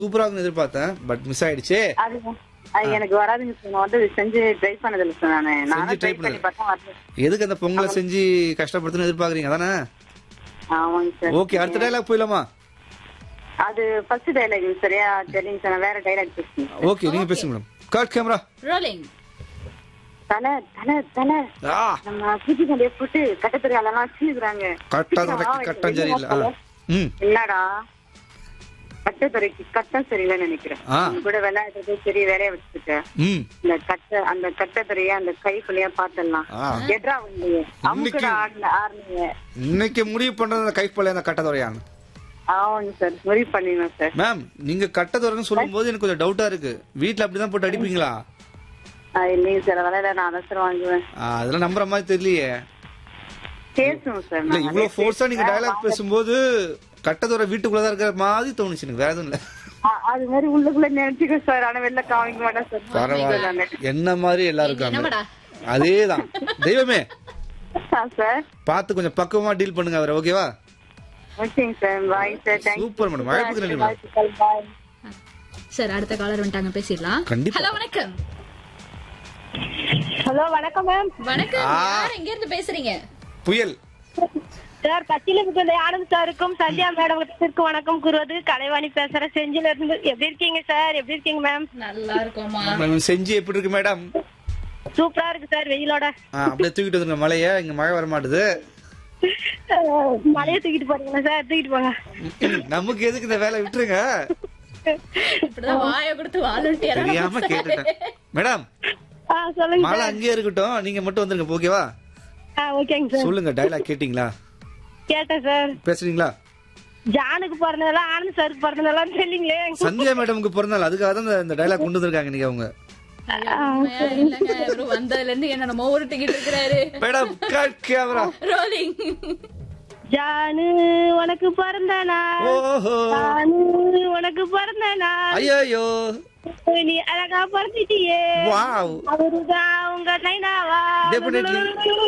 சூப்பரா இருக்கும்னு எதிர்பார்த்தேன் பட் மிஸ் ஆயிடுச்சு அது அது எனக்கு வராதுங்க சார் நான் வந்து இது செஞ்சு ட்ரை பண்ணதில்லை சார் நானு நானும் try ட்ரை பண்ணி பண்ணல. பார்த்தா வரல எதுக்கு அந்த பொங்கலை செஞ்சு கஷ்டப்படுத்துன்னு எதிர்பார்க்கறீங்க அதானே ஆமாங்க சார் ஓகே அடுத்த டைலாக் போயிடலாமா அது ஃபர்ஸ்ட் டைலாக் சரியா தெரியுங்க சார் நான் வேற டைலாக் பேசுறேன் ஓகே நீங்க பேசுங்க மேடம் கட் கேமரா ரோலிங் தலை தலை தலை ஆ நம்ம பூச்சி சண்டையை போட்டு கட்டத்துறையாலலாம் வச்சுக்கிறாங்க கட்டாத கட்டம் சரியில்லை ஆ ம் என்னடா கட்டத்துறைக்கு கட்டம் சரியில்லைன்னு நினைக்கிறேன் ஆ. உங்க கூட விளையாடுறது சரி வேலைய வச்சுக்கிட்டேன் ம் இந்த கட்ட அந்த கட்டத்துறைய அந்த கைக்குள்ளேயே பாத்திரலாம் ஆ. எட்ரா வந்து அமுக்குட ஆடுன ஆடுனீங்க இன்னைக்கு முடிவு பண்றது அந்த கைப்பழைய அந்த கட்டதுறையான் ஆமாங்க சார் முடிவு பண்ணிடணும் சார் மேம் நீங்க கட்டதுறைன்னு சொல்லும் போது எனக்கு கொஞ்சம் டவுட்டா இருக்கு வீட்ல அப்படிதான் போட்டு அடிப்பீங்களா ஆ, இல்லைங்க சார் அதெல்லாம் நான் அவசரம் வாங்குவேன் ஆ, அதெல்லாம் நம்புற மாதிரி தெரியலையே பேசுவோம் சார் இல்ல நான் இவ்வளவு ஃபோர்ஸா நீங்க டயலாக் பேசும்போது கட்டதுறை வீட்டுக்குள்ளதான் இருக்கிற மாதிரி தோணுச்சு எனக்கு வேற எதுவும் இல்ல ஆ, அது மாதிரி உள்ளுக்குள்ள நினைச்சுக்கோ சார் ஆனா வெளில காமிக்க மாட்டேன் சார் பரவாயில்ல என்ன மாதிரி எல்லாரும் இருக்காங்க என்னமாடா அதேதான் தெய்வமே ஆ, சார் பார்த்து கொஞ்சம் பக்குவமா டீல் பண்ணுங்க அவரை ஓகேவா ஓகேங்க sir bye sir thank you super madam வாய்ப்புக்கு நன்றி மேடம் பாய் சார் அடுத்த காலர் வந்துட்டாங்க பேசிடலாம் கண்டிப்பா. ஹலோ வணக்கம் ஹலோ வணக்கம் மேம் வணக்கம் ஆ. யார் எங்க இருந்து பேசுறீங்க புயல் சார் பச்சிலிபுத்தூர்ல ஆனந்த் சாருக்கும் சந்தியா மேடத்திற்கு வணக்கம் கூறுவது கலைவாணி பேசுறேன் செஞ்சில இருந்து எப்படி இருக்கீங்க சார் எப்படி இருக்கீங்க மேம் நல்லா இருக்கோமா மேம், செஞ்சு எப்படி இருக்கு மேடம் சூப்பரா இருக்கு சார் வெயிலோட ஆ, அப்படியே தூக்கிட்டு வந்துருங்க மழைய இங்க மழை வர மாட்டுது அஹ், மழையை தூக்கிட்டு போறீங்களா சார் தூக்கிட்டு போங்க நமக்கு எதுக்கு இந்த வேலை விட்டுருங்க இப்படிதான் வாயை கொடுத்து வாலண்டியரா தெரியாம கேட்டுட்டேன் மேடம் ஆ சொல்லுங்க மழை சார் அங்கேயே இருக்கட்டும் நீங்க மட்டும் வந்துருங்க ஓகேவா ஆ ஓகேங்க சார் சொல்லுங்க டைலாக் கேட்டீங்களா கேட்டேன் சார் பேசுறீங்களா ஜானுக்கு பிறந்ததெல்லாம் ஆனந்த் சாருக்கு பிறந்ததெல்லாம் தெரியலீங்களே சந்தியா மேடமுக்கு பிறந்தாள் அதுக்காக தான் இந்த- இந்த டைலாக் கொண்டு வந்திருக்காங்க நீங்க அவங்க உண்மையா இல்லைங்க இவரு வந்ததுல இருந்து என்ன நம்ம உருட்டிக்கிட்டு இருக்கிறாரு madam cut camera rolling Janu உனக்கு பிறந்த நாள் ஓஹோ ஜானு உனக்கு பிறந்த நாள் ஐயோ நீ அழகா பிறந்துட்டியே வாவ் அவருதான் உங்க நைனாவா டெபினெட்லி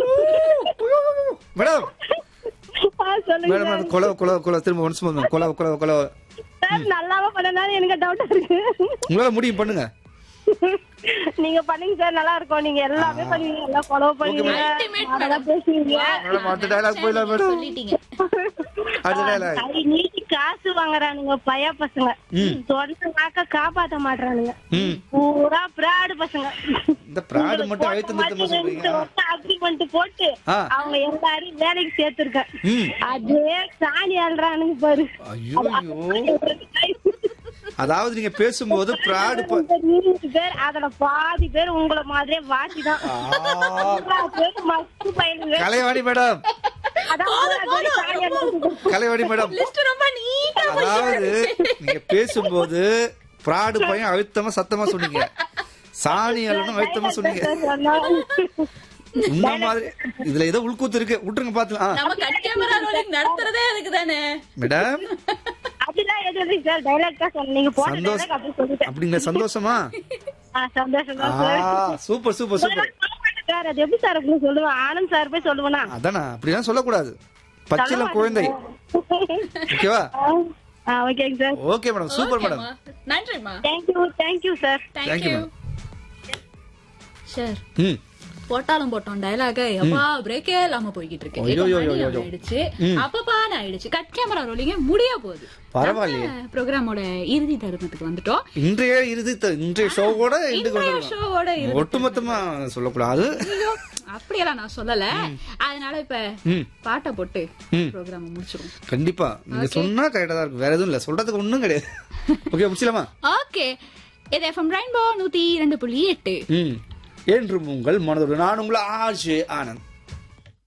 மேடம் ஆ, சொல்லுங்க மேடம் அந்த கொலை கொலை கொலை திரும்ப ஒன்ஸ் மேம் கொலை கொலை கொலை சார் நல்லாவா பண்ணனாலும் எனக்கு டவுட்டா இருக்கு உங்களால முடியும் பண்ணுங்க நீங்க பண்ணீங்க சார் நல்லா இருக்கும் நீங்க எல்லாமே பண்ணுவீங்க எல்லாம் ஃபாலோ பண்ணுவீங்க Ultimate அதெல்லாம் பேசுவீங்க மேடம் அடுத்த டைலாக் போயிடலாம் மேடம் சொல்லிட்டீங்க அடுத்த டைலாக் கை நீட்டி காசு வாங்குறானுங்க பைய பசங்க சொன்ன வாக்க காப்பாத்த மாட்டானுங்க ம் பூரா பிராடு பசங்க இந்த பிராடு மட்டும் அழுத்த நிறுத்தமா சொல்றீங்க அக்ரிமெண்ட் போட்டு ஆ. அவங்க எல்லாரையும் வேலைக்கு சேர்த்திருக்கேன் ம் அதே சாணி ஆள்றானுங்க பாரு ஐயோ அதாவது நீங்க பேசும்போது பிராடு ப- இந்த நூறு பேர் அதுல பாதி பேர் உங்களை மாதிரியே வாசிதான் ஆ, பேர் மஸ்து பயிலுங்க கலைவாணி மேடம் அதான் ஊரா பேரு சாணி ஆள்றானுங்க. கலைவாணி மேடம் லிஸ்ட் ரொம்ப நீட்டா அதாவது நீங்க பேசும்போது பிராடு பையன் அழுத்தமா சத்தமா சொன்னீங்க சாணி அழுத்தம் அழுத்தமா சொன்னீங்க உன்ன மாதிரி இதுல ஏதோ உள்கூத்து இருக்கு விட்டுருங்க பாத்துலாம் நம்ம கட் கேமரா ரோலிங் நடத்துறதே அதுக்கு தானே மேடம் அப்படிலாம் எதுவும் இல்லை சார் டைலாக் தான் சொன்னேன் நீங்க போன சந்தோஷம். டைலாக் அப்படி சொல்லிட்டேன் அப்படிங்கிற சந்தோஷமா ஆ, சந்தோஷம் ஆ தான் sir super super super sir அது எப்படி சார் அப்படின்னு சொல்லுவேன் ஆனந்த் சார் போய் சொல்லுவேனா அதானா அப்படிலாம் சொல்லக்கூடாது பச்சிலம் குழந்தை ஓகேவா ஆ ஓகேங்க sir okay madam super madam நன்றிமா thank you thank you sir Thank you, thank you ma'am. Sir ம் போட்டாலும் போட்டோம் டயலாக எப்பா பிரேக்கே இல்லாம போய்கிட்டு இருக்கு ஐயோ, இப்ப ஐயோ, மணி ஐயோ. ஆயிடுச்சு அப்பப்பான்னு ஆயிடுச்சு கட் கேமரா ரோலிங்க முடிய போகுது பரவாயில்லையே ப்ரோக்ராமோட இறுதி தருணத்துக்கு வந்துட்டோம் இன்றைய இறுதி த- இன்றைய ஷோவோட இன்றைக்கு இன்றைய வந்துடலாம் ஷோவோட இறுதி ஒட்டுமொத்தமா சொல்லக்கூடாது ஐயோ, அப்படியெல்லாம் நான் சொல்லல அதனால இப்ப ம் பாட்டை போட்டு ம். ப்ரோக்ராம் முடிச்சிடும் கண்டிப்பா நீங்க சொன்னா கரெக்டா தான் இருக்கும் வேற எதுவும் இல்ல சொல்றதுக்கு ஒண்ணும் கிடையாது ஓகே முடிச்சலாமா ஓகே இது எஃப்எம் ரெயின்போ நூத்தி இரண்டு புள்ளி எட்டு ம் என்றும் உங்கள் மனதோடு நான் உங்களை ஆஜே ஆனந்த்